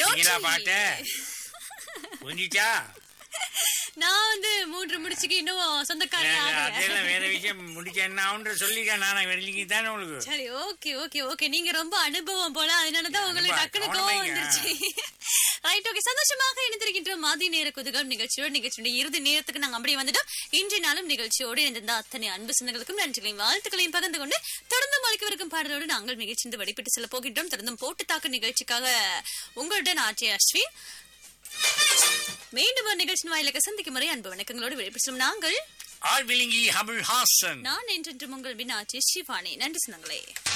முடிச்சீங்களா Lottery. பாட்ட புரிஞ்சிச்சா நான் வந்து மூன்று முடிச்சுக்கு இன்னும் சொந்தக்காரன் ஆகல. அதெல்லாம் வேற விஷயம் முடிச்ச என்ன ஆகுன்ற சொல்லிக்க நான் வெள்ளிக்கு தானே உங்களுக்கு சரி ஓகே ஓகே ஓகே நீங்க ரொம்ப அனுபவம் போல அதனாலதான் உங்களுக்கு அனுபவம், டக்குனு கவனமா கோவம் இருங்க. வந்துருச்சு ரைட் ஓகே சந்தோஷமாக இணைந்திருக்கின்ற மதிய நேர குதுகம் நிகழ்ச்சியோட நிகழ்ச்சியோட இறுதி நேரத்துக்கு நாங்க அப்படியே வந்துட்டோம் இன்றைய நாளும் நிகழ்ச்சியோடு இணைந்திருந்த அத்தனை அன்பு சொந்தங்களுக்கும் நன்றிகளையும் வாழ்த்துக்களையும் பகிர்ந்து கொண்டு தொடர்ந்து மொழிக்கவிருக்கும் பாடலோடு நாங்கள் நிகழ்ச்சிந்து வழிபட்டு செல்ல போகின்றோம் தொடர்ந்தும் போட்டு தாக்கு நிகழ்ச்சிக்காக உங்களுடன் ஆட்சி அஸ்வின் மீண்டும் ஒரு நிகழ்ச்சியின் வாயிலாக சந்திக்கும் முறை அன்பு வணக்கங்களோடு விடைபெற்றும் நாங்கள் ஆள் விழுங்கி ஹபுல் ஹாசன் நான் என்றென்றும் உங்கள் பின் ஆட்சி சிவானி நன்றி சொந்தங்களே